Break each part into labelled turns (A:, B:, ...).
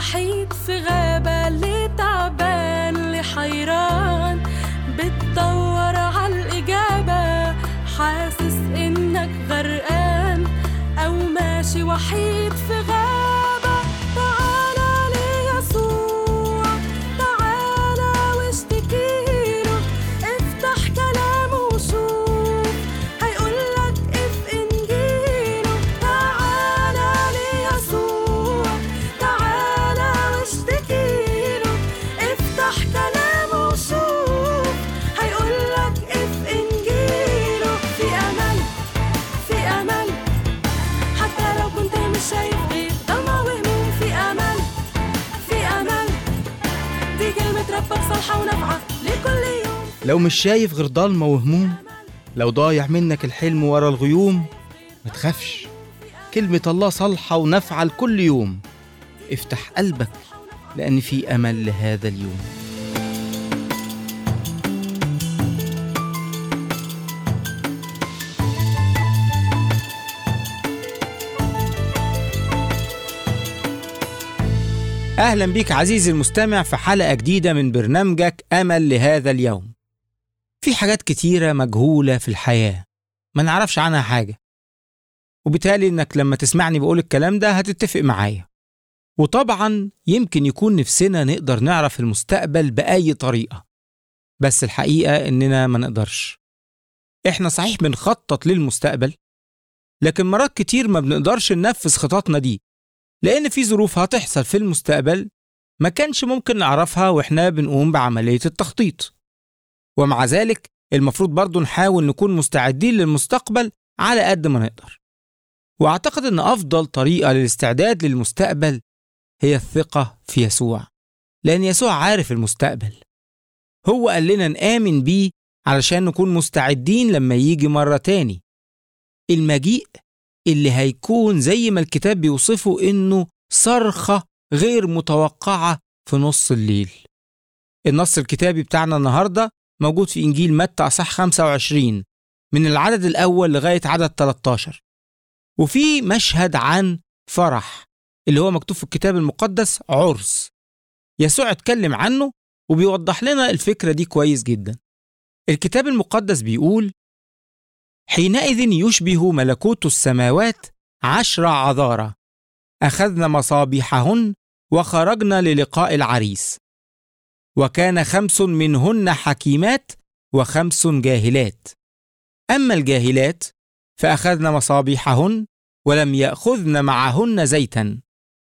A: وحيد في غابة اللي تعبان اللي حيران بتدور عالإجابة حاسس إنك غرقان أو ماشي وحيد في غابة تعالى ليسوع تعالى واشتكيله افتح كلامه وشوف هيقولك اف انجيله تعالى ليسوع تعالى واشتكيله افتح كلامه وشوف هيقولك اف انجيله في امل في امل حتى لو كنت مش شايف غير ضلمة وهموم في امل في امل دي كلمة ربك صالحة ونافعة لكل يوم
B: لو مش شايف غير ضلمة وهموم لو ضايع منك الحلم ورا الغيوم ما تخافش كلمة الله صالحة ونافعة لكل يوم افتح قلبك لأن في أمل لهذا اليوم أهلا بيك عزيزي المستمع في حلقة جديدة من برنامجك أمل لهذا اليوم في حاجات كتيرة مجهولة في الحياة ما نعرفش عنها حاجة وبالتالي إنك لما تسمعني بقول الكلام ده هتتفق معايا وطبعا يمكن يكون نفسنا نقدر نعرف المستقبل بأي طريقة بس الحقيقة إننا ما نقدرش إحنا صحيح بنخطط للمستقبل لكن مرات كتير ما بنقدرش ننفذ خططنا دي لأن في ظروف هتحصل في المستقبل ما كانش ممكن نعرفها وإحنا بنقوم بعملية التخطيط ومع ذلك المفروض برضو نحاول نكون مستعدين للمستقبل على قد ما نقدر وأعتقد أن أفضل طريقة للاستعداد للمستقبل هي الثقة في يسوع لأن يسوع عارف المستقبل هو قال لنا نآمن بيه علشان نكون مستعدين لما يجي مرة تاني المجيء اللي هيكون زي ما الكتاب بيوصفه إنه صرخة غير متوقعة في نص الليل النص الكتابي بتاعنا النهاردة موجود في إنجيل متى أصح 25 من العدد الأول لغاية عدد 13 وفي مشهد عن فرح اللي هو مكتوب في الكتاب المقدس عرس يسوع اتكلم عنه وبيوضح لنا الفكرة دي كويس جدا الكتاب المقدس بيقول حينئذ يشبه ملكوت السماوات عشر عذارى أخذن مصابيحهن وخرجن للقاء العريس وكان خمس منهن حكيمات وخمس جاهلات أما الجاهلات فأخذن مصابيحهن ولم يأخذن معهن زيتا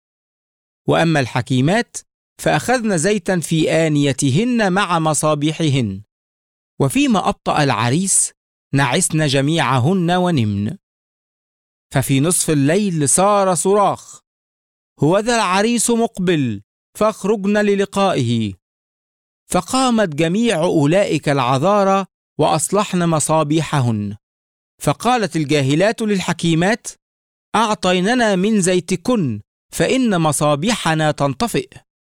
B: وأما الحكيمات فأخذن زيتا في آنيتهن مع مصابيحهن وفيما أبطأ العريس نعسن جميعهن ونمن ففي نصف الليل صار صراخ هوذا العريس مقبل فاخرجن للقائه فقامت جميع اولئك العذارى واصلحن مصابيحهن فقالت الجاهلات للحكيمات اعطيننا من زيتكن فان مصابيحنا تنطفئ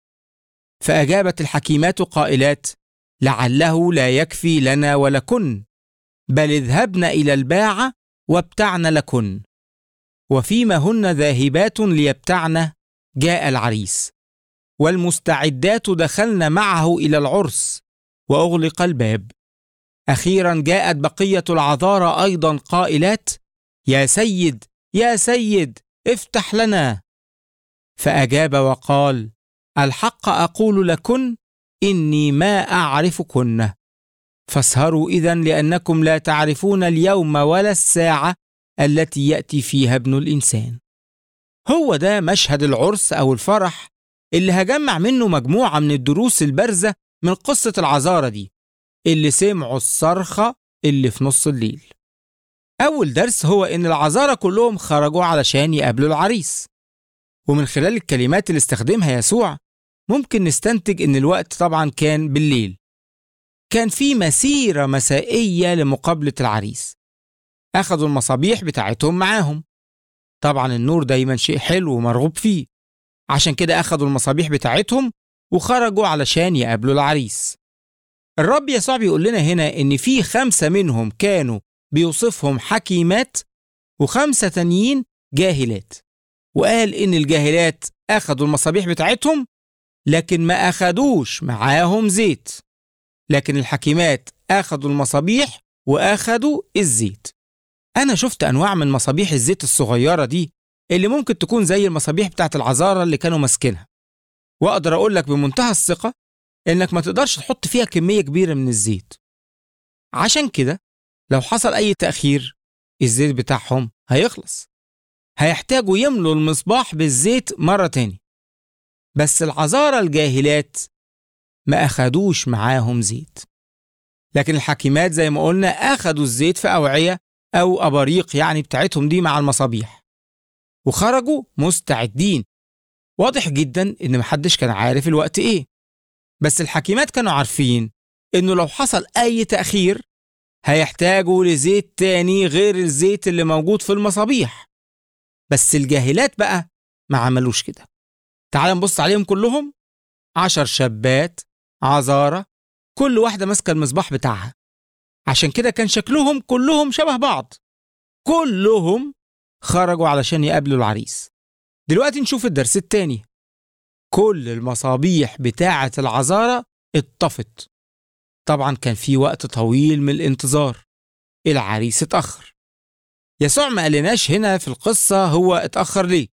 B: فاجابت الحكيمات قائلات لعله لا يكفي لنا ولكن بل اذهبن الى الباعه وابتعن لكن وفيما هن ذاهبات ليبتعن جاء العريس والمستعدات دخلن معه الى العرس واغلق الباب اخيرا جاءت بقيه العذارى ايضا قائلات يا سيد يا سيد افتح لنا فاجاب وقال الحق اقول لكن اني ما اعرفكن فاسهروا اذا لانكم لا تعرفون اليوم ولا الساعه التي ياتي فيها ابن الانسان هو ده مشهد العرس او الفرح اللي هجمع منه مجموعه من الدروس البارزه من قصه العذاره دي اللي سمعوا الصرخه اللي في نص الليل اول درس هو ان العذاره كلهم خرجوا علشان يقابلوا العريس ومن خلال الكلمات اللي استخدمها يسوع ممكن نستنتج ان الوقت طبعا كان بالليل كان في مسيره مسائيه لمقابله العريس اخذوا المصابيح بتاعتهم معاهم طبعا النور دايما شيء حلو ومرغوب فيه عشان كده اخذوا المصابيح بتاعتهم وخرجوا علشان يقابلوا العريس الرب يسوع بيقول لنا هنا ان في خمسه منهم كانوا بيوصفهم حكيمات وخمسه تانيين جاهلات وقال إن الجاهلات أخدوا المصابيح بتاعتهم لكن ما أخدوش معاهم زيت لكن الحكيمات أخدوا المصابيح وأخدوا الزيت أنا شفت أنواع من مصابيح الزيت الصغيرة دي اللي ممكن تكون زي المصابيح بتاعت العذارى اللي كانوا ماسكينها وأقدر أقول لك بمنتهى الثقة إنك ما تقدرش تحط فيها كمية كبيرة من الزيت عشان كده لو حصل أي تأخير الزيت بتاعهم هيخلص هيحتاجوا يملوا المصباح بالزيت مرة تاني بس العذارى الجاهلات ما أخدوش معاهم زيت لكن الحكيمات زي ما قلنا أخدوا الزيت في أوعية أو أباريق يعني بتاعتهم دي مع المصابيح وخرجوا مستعدين واضح جدا إن محدش كان عارف الوقت إيه بس الحكيمات كانوا عارفين إنه لو حصل أي تأخير هيحتاجوا لزيت تاني غير الزيت اللي موجود في المصابيح بس الجاهلات بقى ما عملوش كده تعال نبص عليهم كلهم عشر شابات عذارة كل واحدة ماسكة المصباح بتاعها عشان كده كان شكلهم كلهم شبه بعض كلهم خرجوا علشان يقابلوا العريس دلوقتي نشوف الدرس التاني كل المصابيح بتاعة العذارة اتطفت طبعا كان في وقت طويل من الانتظار العريس اتأخر يسوع ما قالناش هنا في القصة هو اتأخر ليه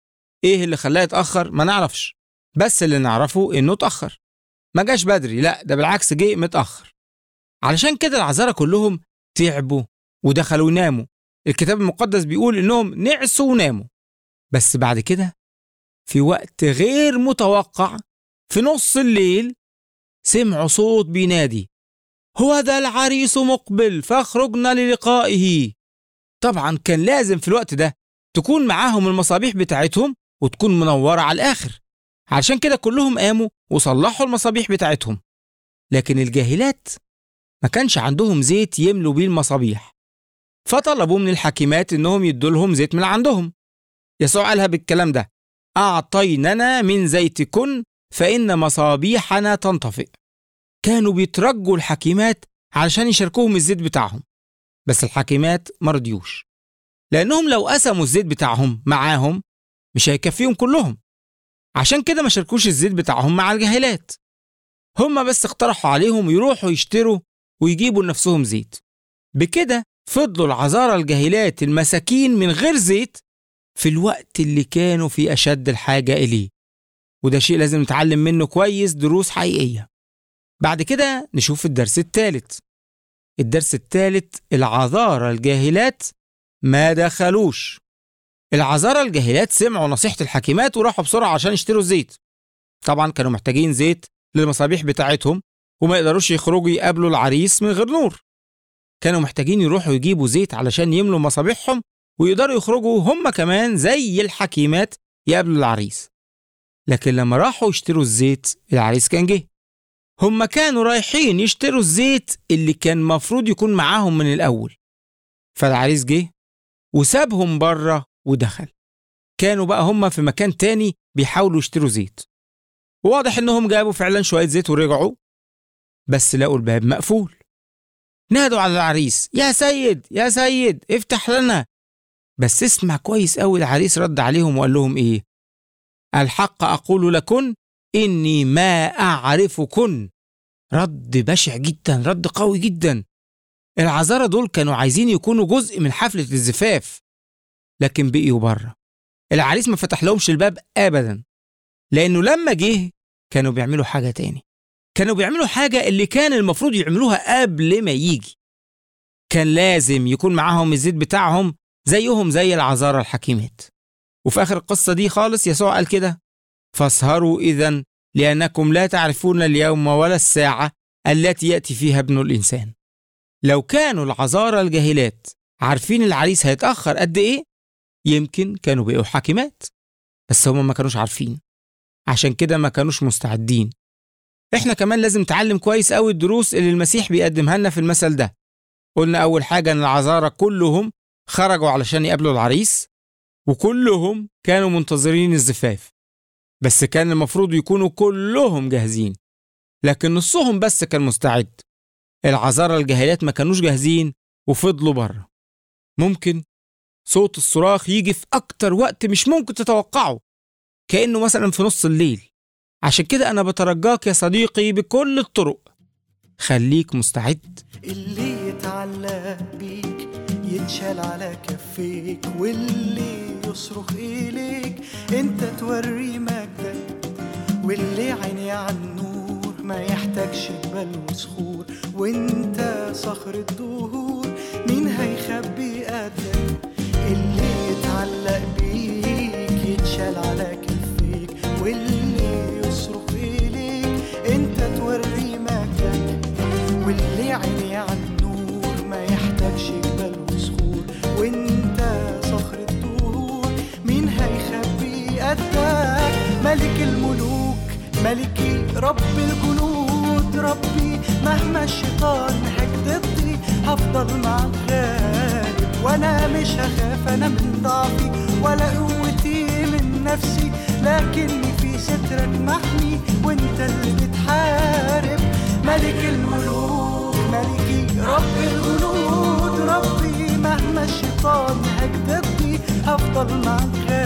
B: ايه اللي خلاه يتأخر ما نعرفش بس اللي نعرفه انه اتأخر ما جاش بدري لا ده بالعكس جه متأخر علشان كده العذارى كلهم تعبوا ودخلوا يناموا الكتاب المقدس بيقول انهم نعسوا وناموا بس بعد كده في وقت غير متوقع في نص الليل سمعوا صوت بينادي هو ذا العريس مقبل فاخرجنا للقائه طبعا كان لازم في الوقت ده تكون معاهم المصابيح بتاعتهم وتكون منورة على الآخر علشان كده كلهم قاموا وصلحوا المصابيح بتاعتهم لكن الجاهلات ما كانش عندهم زيت يملوا بيه المصابيح فطلبوا من الحكيمات انهم يدوا لهم زيت من عندهم يسوع قالها بالكلام ده اعطيننا من زيتكن فان مصابيحنا تنطفئ كانوا بيترجوا الحكيمات علشان يشاركوهم الزيت بتاعهم بس الحكيمات مرضيوش لانهم لو قسموا الزيت بتاعهم معاهم مش هيكفيهم كلهم عشان كده ما شاركوش الزيت بتاعهم مع الجاهلات هم بس اقترحوا عليهم يروحوا يشتروا ويجيبوا لنفسهم زيت بكده فضلوا العذارى الجاهلات المساكين من غير زيت في الوقت اللي كانوا في أشد الحاجة إليه وده شيء لازم نتعلم منه كويس دروس حقيقية بعد كده نشوف الدرس الثالث الدرس الثالث العذارى الجاهلات ما دخلوش العذارى الجاهلات سمعوا نصيحة الحكيمات وراحوا بسرعة عشان يشتروا الزيت طبعا كانوا محتاجين زيت للمصابيح بتاعتهم وما يقدروش يخرجوا يقابلوا العريس من غير نور كانوا محتاجين يروحوا يجيبوا زيت علشان يملوا مصابيحهم ويقدروا يخرجوا هم كمان زي الحكيمات يقابلوا العريس لكن لما راحوا يشتروا الزيت العريس كان جه هم كانوا رايحين يشتروا الزيت اللي كان مفروض يكون معاهم من الأول فالعريس جه وسابهم بره ودخل كانوا بقى هم في مكان تاني بيحاولوا يشتروا زيت واضح انهم جابوا فعلا شوية زيت ورجعوا بس لقوا الباب مقفول نادوا على العريس يا سيد يا سيد افتح لنا بس اسمع كويس قوي العريس رد عليهم وقال لهم ايه الحق اقول لكن اني ما اعرفكن رد بشع جدا رد قوي جدا العذارى دول كانوا عايزين يكونوا جزء من حفلة الزفاف لكن بقيوا بره العريس ما فتح لهمش الباب ابدا لانه لما جه كانوا بيعملوا حاجة تاني كانوا بيعملوا حاجة اللي كان المفروض يعملوها قبل ما يجي كان لازم يكون معاهم الزيت بتاعهم زيهم زي العذارى الحكيمات وفي آخر القصة دي خالص يسوع قال كده فاسهروا إذا لأنكم لا تعرفون اليوم ولا الساعة التي يأتي فيها ابن الإنسان لو كانوا العذارى الجاهلات عارفين العريس هيتأخر قد إيه يمكن كانوا بقوا حاكمات بس هم ما كانوش عارفين عشان كده ما كانوش مستعدين احنا كمان لازم نتعلم كويس قوي الدروس اللي المسيح بيقدمها لنا في المثل ده قلنا اول حاجه ان العذارى كلهم خرجوا علشان يقابلوا العريس وكلهم كانوا منتظرين الزفاف بس كان المفروض يكونوا كلهم جاهزين لكن نصهم بس كان مستعد العذارى الجاهلات ما كانوش جاهزين وفضلوا بره ممكن صوت الصراخ يجي في أكتر وقت مش ممكن تتوقعه كأنه مثلا في نص الليل عشان كده أنا بترجاك يا صديقي بكل الطرق خليك مستعد
C: اللي يتعلق بيك يتشال على كفيك واللي يصرخ إليك انت توري مجدك واللي عيني على النور ما يحتاجش جبال وصخور وانت صخر الدهور مين هيخبي قدك اللي يتعلق بيك يتشال على كفيك واللي يصرخ إليك انت توري مجدك واللي عيني على النور ما يحتاجش جبال وصخور وانت صخر الدهور مين هيخبي قدك ملك الملوك ملكي رب الجنود ربي مهما الشيطان هاج ضدي هفضل معاك غالب وانا مش هخاف انا من ضعفي ولا قوتي من نفسي لكني في سترك محمي وانت اللي بتحارب ملك الملوك ملكي رب الجنود ربي مهما الشيطان هاج ضدي هفضل معاك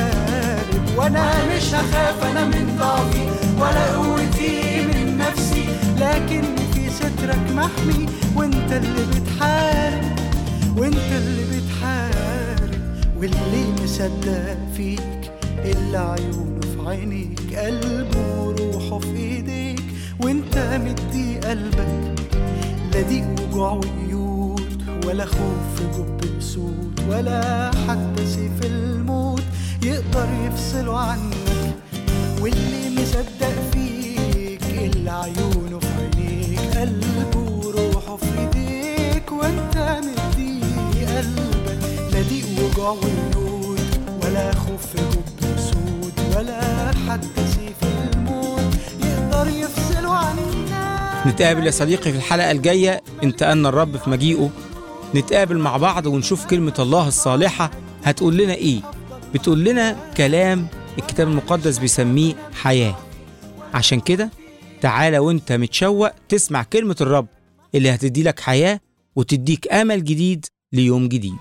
C: غالب وانا مش هخاف انا من ضعفي ولا قوتي من نفسي لكن في سترك محمي وانت اللي بتحارب وانت اللي بتحارب واللي مصدق فيك اللي عيونه في عينيك قلبه وروحه في ايديك وانت مدي قلبك لا ضيق وجوع وقيود ولا خوف في جب اسود ولا حتى سيف الموت يقدر يفصله عنك واللي مصدق فيك اللي عيونه في عينيك قلبه وروحه في ايديك وانت مدي قلبك لا ضيق وجوع وقيود ولا خوف في جب اسود ولا حتى سيف الموت يقدر يفصله عنك
B: نتقابل يا صديقي في الحلقة الجاية انت أن الرب في مجيئه نتقابل مع بعض ونشوف كلمة الله الصالحة هتقول لنا ايه بتقول لنا كلام الكتاب المقدس بيسميه حياة عشان كده تعالى وانت متشوق تسمع كلمة الرب اللي هتدي لك حياة وتديك أمل جديد ليوم جديد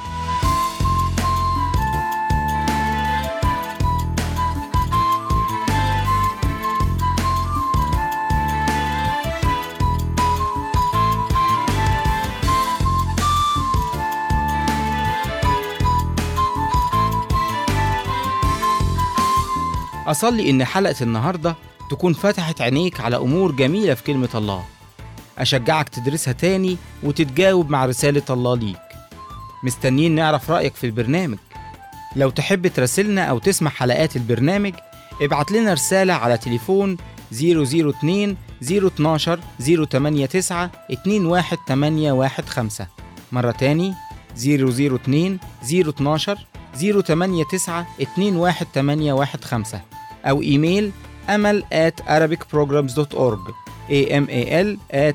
B: أصلي إن حلقة النهاردة تكون فتحت عينيك على أمور جميلة في كلمة الله أشجعك تدرسها تاني وتتجاوب مع رسالة الله ليك مستنيين نعرف رأيك في البرنامج لو تحب تراسلنا أو تسمع حلقات البرنامج ابعت لنا رسالة على تليفون 002 012 089 21815 مرة تاني 002 012 089 21815 أو إيميل أمل at arabicprograms.org amal at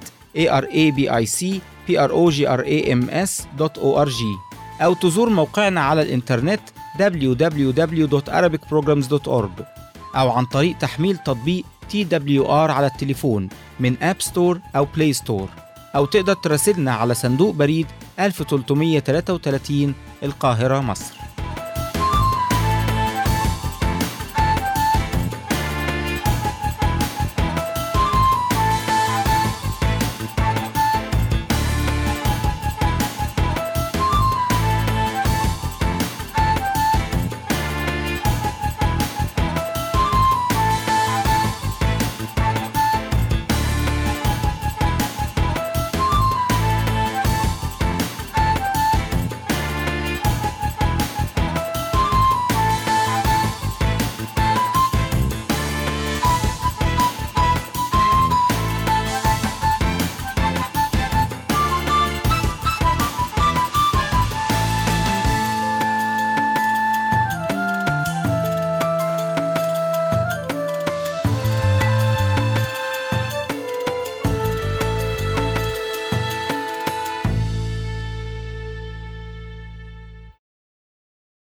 B: arabicprograms.org أو تزور موقعنا على الإنترنت www.arabicprograms.org أو عن طريق تحميل تطبيق TWR على التليفون من أب ستور أو بلاي ستور أو تقدر تراسلنا على صندوق بريد 1333 القاهرة مصر